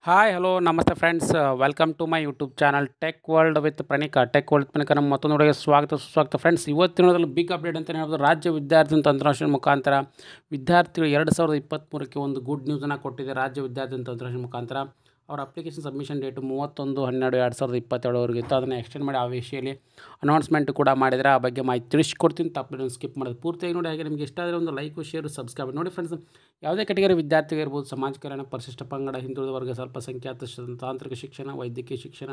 hi hello ನಮಸ್ತೆ friends welcome to my YouTube channel tech world with Praneeka tech world Praneeka ನಮ್ಮ ಮತ್ತೊಂದು ಹುಡುಗ ಸ್ವಾಗತ ಸುಸ್ವಾಗತ ಫ್ರೆಂಡ್ಸ್ ಇವತ್ತಿನದಲ್ಲಿ ಬಿಗ್ ಅಪ್ಡೇಟ್ ಅಂತ ಹೇಳ್ಬೋದು ರಾಜ್ಯ ವಿದ್ಯಾರ್ಥಿ ತಂತ್ರಾಂಶ ಮುಖಾಂತರ ವಿದ್ಯಾರ್ಥಿಗಳು ಎರಡು ಸಾವಿರದ ಇಪ್ಪತ್ತ್ಮೂರಕ್ಕೆ ಒಂದು ಗುಡ್ ನ್ಯೂಸನ್ನು ಕೊಟ್ಟಿದೆ ರಾಜ್ಯ ವಿದ್ಯಾರ್ಥಿ ತಂತ್ರಾಂಶ ಮುಖಾಂತರ ಅವ್ರ ಅಪ್ಲಿಕೇಶನ್ ಸಬ್ಮಿಷನ್ ಡೇಟು ಮೂವತ್ತೊಂದು ಹನ್ನೆರಡು ಎರಡು ಸಾವಿರದ ಇಪ್ಪತ್ತೆರಡವರೆಗೆ ಇತ್ತು ಅದನ್ನು ಎಕ್ಸ್ಟೆಂಡ್ ಮಾಡಿ ಆ ವಿಷಯದಲ್ಲಿ ಅನೌನ್ಸ್ಮೆಂಟ್ ಕೂಡ ಮಾಡಿದರೆ ಆ ಬಗ್ಗೆ ಮಾಹಿತಿ ತಿಳಿಸ್ಕೊಡ್ತೀನಿ ತಪ್ಪು ಸ್ಕಿಪ್ ಮಾಡೋದು ಪೂರ್ತಿಯಾಗಿ ನೋಡಿ ಹಾಗೆ ನಿಮಗೆ ಇಷ್ಟ ಆದರೆ ಒಂದು ಲೈಕು ಶೇರು ಸಬ್ಸ್ಕ್ರೈಬ್ ನೋಡಿ ಫ್ರೆಂಡ್ಸ್ ಯಾವುದೇ ಕೆಟಗರಿ ವಿದ್ಯಾರ್ಥಿಗೆ ಇರ್ಬೋದು ಸಮಾಜ ಕಲ್ಯಾಣ ಪರಿಶಿಷ್ಟ ಪಂಗಡ ಹಿಂದುಳಿದ ವರ್ಗ ಸ್ವಲ್ಪ ಸಂಖ್ಯಾತ ಶ- ತಾಂತ್ರಿಕ ಶಿಕ್ಷಣ ವೈದ್ಯಕೀಯ ಶಿಕ್ಷಣ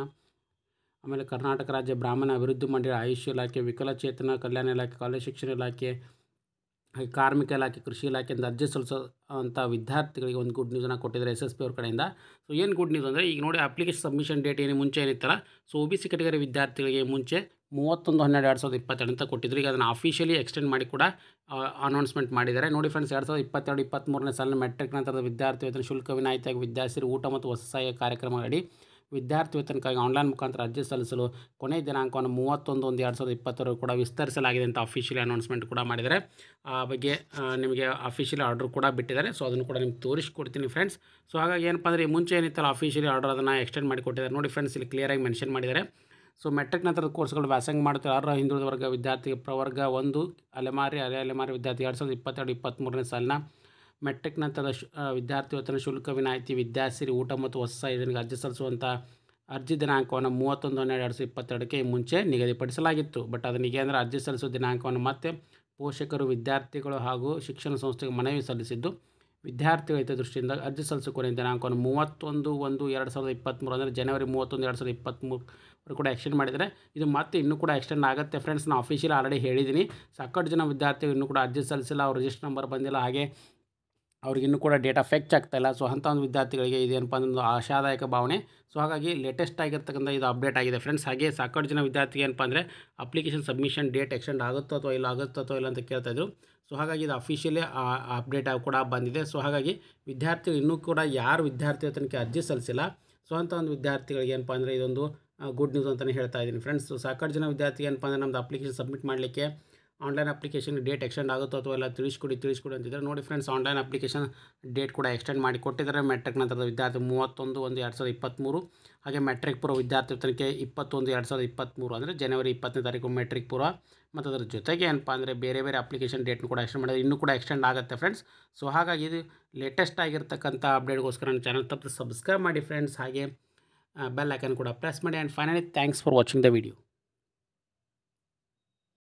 ಆಮೇಲೆ ಕರ್ನಾಟಕ ರಾಜ್ಯ ಬ್ರಾಹ್ಮಣ ಅಭಿವೃದ್ಧಿ ಮಂಡಳಿ ಆಯುಷ್ ಇಲಾಖೆ ವಿಕಲಚೇತನ ಕಲ್ಯಾಣ ಇಲಾಖೆ ಕಾಲೇಜ್ ಶಿಕ್ಷಣ ಇಲಾಖೆ ಹಾಗೆ ಕಾರ್ಮಿಕ ಇಲಾಖೆ ಕೃಷಿ ಇಲಾಖೆಯಿಂದ ಅರ್ಜಿ ಸಲ್ಲಿಸೋ ಅಂಥ ವಿದ್ಯಾರ್ಥಿಗಳಿಗೆ ಒಂದು ಗುಡ್ ನ್ಯೂಸನ್ನು ಕೊಟ್ಟಿದ್ದಾರೆ ಎಸ್ ಎಸ್ ಪಿ ಅವ್ರ ಕಡೆಯಿಂದ ಸೊ ಏನು ಗುಡ್ ನ್ಯೂಸ್ ಅಂದರೆ ಈಗ ನೋಡಿ ಅಪ್ಲಿಕೇಶನ್ ಸಬ್ಮಿಷನ್ ಡೇಟ್ ಏನು ಮುಂಚೆ ಏನಿತ್ತಲ್ಲ so O B C category ವಿದ್ಯಾರ್ಥಿಗಳಿಗೆ ಮುಂಚೆ ಮೂವತ್ತೊಂದು ಹನ್ನೆರಡು ಎರಡು ಸಾವಿರದ ಇಪ್ಪತ್ತೆರಡು ಅಂತ ಕೊಟ್ಟಿದ್ರು ಈಗ ಅದನ್ನು ಅಫಿಷಿಯಲಿ ಎಕ್ಸ್ಟೆಂಡ್ ಮಾಡಿ ಕೂಡ ಅನೌನ್ಸ್ಮೆಂಟ್ ಮಾಡಿದ್ದಾರೆ ನೋಡಿ ಫ್ರೆಂಡ್ಸ್ ಎರಡು ಸಾವಿರದ ಇಪ್ಪತ್ತೆರಡು ಇಪ್ಪತ್ತ್ಮೂರನೇ ಸಾಲಿನ ಮೆಟ್ರಿಕ್ ನಂತರದ ವಿದ್ಯಾರ್ಥಿ ವೇತನ ಶುಲ್ಕ ವಿನಾಯಿತಿಯಾಗಿ ವಿದ್ಯಾರ್ಥಿ ಊಟ ಮತ್ತು ಹೊಸ ಸಹಾಯ ಕಾರ್ಯಕ್ರಮ ಅಡಿ ವಿದ್ಯಾರ್ಥಿ ವೇತನಕ್ಕಾಗಿ ಆನ್ಲೈನ್ ಮುಖಾಂತರ ಅರ್ಜಿ ಸಲ್ಲಿಸಲು ಕೊನೆಯ ದಿನಾಂಕವನ್ನು ಮೂವತ್ತೊಂದು ಒಂದು ಎರಡು ಸಾವಿರದ ಇಪ್ಪತ್ತರ ಕೂಡ ವಿಸ್ತರಿಸಲಾಗಿದೆ ಅಂತ ಅಫಿಷಿಯಲಿ ಅನೌನ್ಸ್ಮೆಂಟ್ ಕೂಡ ಮಾಡಿದ್ದಾರೆ ಆ ಬಗ್ಗೆ ಆ, ನಿಮಗೆ ಅಫಿಷಿಯಲಿ ಆರ್ಡರ್ ಕೂಡ ಬಿಟ್ಟಿದ್ದಾರೆ ಸೊ ಅದನ್ನು ಕೂಡ ನಿಮ್ಗೆ ತೋರಿಸ್ಕೊಡ್ತೀನಿ ಫ್ರೆಂಡ್ಸ್ ಸೊ ಹಾಗಾಗಿ ಏನಪ್ಪ ಅಂದರೆ ಈ ಮುಂಚೆ ಏನಿತ್ತಲ್ಲ ಅಫಿಷಿಯಲಿ ಆರ್ಡರ್ ಅದನ್ನು ಎಕ್ಸ್ಟೆಂಡ್ ಮಾಡಿ ಕೊಟ್ಟಿದ್ದಾರೆ ನೋಡಿ ಫ್ರೆಂಡ್ಸ್ ಇಲ್ಲಿ ಕ್ಲಿಯರಾಗಿ ಮೆನ್ಷನ್ ಮಾಡಿದ್ದಾರೆ ಸೊ ಮೆಟ್ರಿಕ್ ನಂತರದ ಕೋರ್ಸ್ಗಳು ವ್ಯಾಸಂಗ ಮಾಡುತ್ತಾರೆ ಅರ್ಹ ಹಿಂದುಳಿದ ವರ್ಗ ವಿದ್ಯಾರ್ಥಿ ಪ್ರವರ್ಗ ಒಂದು ಅಲೆಮಾರಿ ಅರೆ ಅಲೆಮಾರಿ ವಿದ್ಯಾರ್ಥಿ ಎರಡು ಸಾವಿರದ ಇಪ್ಪತ್ತೆರಡು ಇಪ್ಪತ್ತ್ಮೂರನೇ ಸಾಲಿನ ಮೆಟ್ರಿಕ್ ನಂತರದ ಶು ಆ, ವಿದ್ಯಾರ್ಥಿ ವೇತನ ಶುಲ್ಕ ವಿನಾಯಿತಿ ವಿದ್ಯಾಸಿರಿ ಊಟ ಮತ್ತು ಹೊಸ ಇದಕ್ಕೆ ಅರ್ಜಿ ಸಲ್ಲಿಸುವಂಥ ಅರ್ಜಿ ದಿನಾಂಕವನ್ನು ಮೂವತ್ತೊಂದು ಹನ್ನೆರಡು ಎರಡು ಸಾವಿರದ ಇಪ್ಪತ್ತೆರಡಕ್ಕೆ ಮುಂಚೆ ನಿಗದಿಪಡಿಸಲಾಗಿತ್ತು ಬಟ್ ಅದನಿಗೆ ಅಂದರೆ ಅರ್ಜಿ ಸಲ್ಲಿಸುವ ದಿನಾಂಕವನ್ನು ಮತ್ತೆ ಪೋಷಕರು ವಿದ್ಯಾರ್ಥಿಗಳು ಹಾಗೂ ಶಿಕ್ಷಣ ಸಂಸ್ಥೆಗೆ ಮನವಿ ಸಲ್ಲಿಸಿದ್ದು ವಿದ್ಯಾರ್ಥಿಗಳ ಹಿತದೃಷ್ಟಿಯಿಂದ ಅರ್ಜಿ ಸಲ್ಲಿಸುವ ಕೊನೆಯ ದಿನಾಂಕವನ್ನು ಮೂವತ್ತೊಂದು ಒಂದು ಎರಡು ಸಾವಿರದ ಇಪ್ಪತ್ತ್ಮೂರು ಅಂದರೆ ಜನವರಿ ಮೂವತ್ತೊಂದು ಎರಡು ಸಾವಿರದ ಇಪ್ಪತ್ತ್ಮೂರು ಕೂಡ ಎಕ್ಸ್ಟೆಂಡ್ ಮಾಡಿದರೆ ಇದು ಮತ್ತೆ ಇನ್ನೂ ಕೂಡ ಎಕ್ಸ್ಟೆಂಡ್ ಆಗುತ್ತೆ ಫ್ರೆಂಡ್ಸ್ ನಾನು ಅಫಿಷಿಯಲ್ ಆಲ್ರೆಡಿ ಹೇಳಿದ್ದೀನಿ ಸಾಕಷ್ಟು ಜನ ವಿದ್ಯಾರ್ಥಿಗಳು ಇನ್ನೂ ಕೂಡ ಅರ್ಜಿ ಸಲ್ಲಿಸಿಲ್ಲ ಅವ್ರ ರಿಜಿಸ್ಟರ್ ನಂಬರ್ ಬಂದಿಲ್ಲ ಹಾಗೆ ಅವ್ರಿಗೆ ಇನ್ನೂ ಕೂಡ ಡೇಟಾ ಫೆಚ್ ಆಗ್ತಾಯಿಲ್ಲ ಸೊ ಅಂಥ ಒಂದು ವಿದ್ಯಾರ್ಥಿಗಳಿಗೆ ಇದೇನಪ್ಪ ಅಂದ್ರೆ ಒಂದು ಆಶಾದಾಯಕ ಭಾವನೆ ಸೊ ಹಾಗಾಗಿ ಲೇಟೆಸ್ಟ್ ಆಗಿರ್ತಕ್ಕಂಥ ಇದು ಅಪ್ಡೇಟ್ ಆಗಿದೆ ಫ್ರೆಂಡ್ಸ್ ಹಾಗೆ ಸಾಕಷ್ಟು ಜನ ವಿದ್ಯಾರ್ಥಿಗೆ ಏನಪ್ಪ ಅಂದರೆ ಅಪ್ಲಿಕೇಶನ್ ಸಬ್ಮಿಷನ್ ಡೇಟ್ ಎಕ್ಸ್ಟೆಂಡ್ ಆಗುತ್ತೋ ಅಥವಾ ಇಲ್ಲ ಆಗುತ್ತೋ ಅಥವಾ ಇಲ್ಲ ಅಂತ ಕೇಳ್ತಾ ಇದ್ರು ಸೊ ಹಾಗಾಗಿ ಇದು ಅಫಿಷಿಯಲಿ ಅಪ್ಡೇಟ್ ಕೂಡ ಬಂದಿದೆ ಸೊ ಹಾಗಾಗಿ ವಿದ್ಯಾರ್ಥಿಗಳು ಇನ್ನೂ ಕೂಡ ಯಾರು ವಿದ್ಯಾರ್ಥಿ ತನಕ ಅರ್ಜಿ ಸಲ್ಲಿಸಿಲ್ಲ ಸೊ ಅಂಥ ಒಂದು ವಿದ್ಯಾರ್ಥಿಗಳಿಗೆ ಏನಪ್ಪ ಅಂದರೆ ಇದೊಂದು ಗುಡ್ ನ್ಯೂಸ್ ಅಂತಲೇ ಹೇಳ್ತಾ ಇದ್ದೀನಿ ಫ್ರೆಂಡ್ಸ್ ಸೊ ಸಾಕಷ್ಟು ಜನ ವಿದ್ಯಾರ್ಥಿಗೆ ಏನಪ್ಪ ಅಂದರೆ ನಮ್ಮದು ಅಪ್ಲಿಕೇಶನ್ ಸಬ್ಮಿಟ್ ಮಾಡಲಿಕ್ಕೆ ಆನ್ಲೈನ್ ಅಪ್ಲಿಕೇಶನ್ ಡೇಟ್ ಎಕ್ಸ್ಟೆಂಡ್ ಆಗುತ್ತೋ ಅಥವಾ ಎಲ್ಲ ತಿಳಿಸ್ಕೊಡಿ ತಿಳಿಸ್ಕೊಡಿ ಅಂತಿದ್ದಾರೆ ನೋಡಿ ಫ್ರೆಂಡ್ಸ್ ಆನ್ಲೈನ್ ಅಪ್ಲಿಕೇಶನ್ ಡೇಟ್ ಕೂಡ ಎಕ್ಸ್ಟೆಂಡ್ ಮಾಡಿ ಕೊಟ್ಟಿದ್ದಾರೆ ಮೆಟ್ರಿಕ್ ನಂತರದ ವಿದ್ಯಾರ್ಥಿ ಮೂವತ್ತೊಂದು ಒಂದು ಎರಡು ಸಾವಿರದ ಇಪ್ಪತ್ತ್ಮೂರು ಹಾಗೆ ಮೆಟ್ರಿಕ್ ಪೂರ್ವ ವಿದ್ಯಾರ್ಥಿ ತನಕ ಇಪ್ಪತ್ತೊಂದು ಎರಡು ಸಾವಿರದ ಇಪ್ಪತ್ತ್ಮೂರು ಅಂದರೆ ಜನವರಿ ಇಪ್ಪತ್ತನೇ ತಾರೀಕು ಮೆಟ್ರಿಕ್ ಪೂರ್ವ ಮತ್ತು ಅದರ ಜೊತೆಗೆ ಏನಪ್ಪ ಅಂದರೆ ಬೇರೆ ಬೇರೆ ಅಪ್ಲಿಕೇಶನ್ ಡೇಟ್ನು ಕೂಡ ಎಕ್ಸ್ಟೆಂಡ್ ಮಾಡಿದ್ರೆ ಇನ್ನೂ ಕೂಡ ಎಕ್ಸ್ಟೆಂಡ್ ಆಗುತ್ತೆ ಫ್ರೆಂಡ್ಸ್ ಸೊ ಹಾಗಾಗಿ ಇದು ಲೇಟೆಸ್ಟ್ ಆಗಿರ್ತಕ್ಕಂಥ ಅಪ್ಡೇಟ್ಗೋಸ್ಕರ ನನ್ನ ಚಾನಲ್ ತಪ್ಪು ಸಬ್ಸ್ಕ್ರೈಬ್ ಮಾಡಿ ಫ್ರೆಂಡ್ಸ್ ಹಾಗೆ ಬೆಲ್ ಐಕನ್ ಕೂಡ ಪ್ರೆಸ್ ಮಾಡಿ and finally thanks for watching the video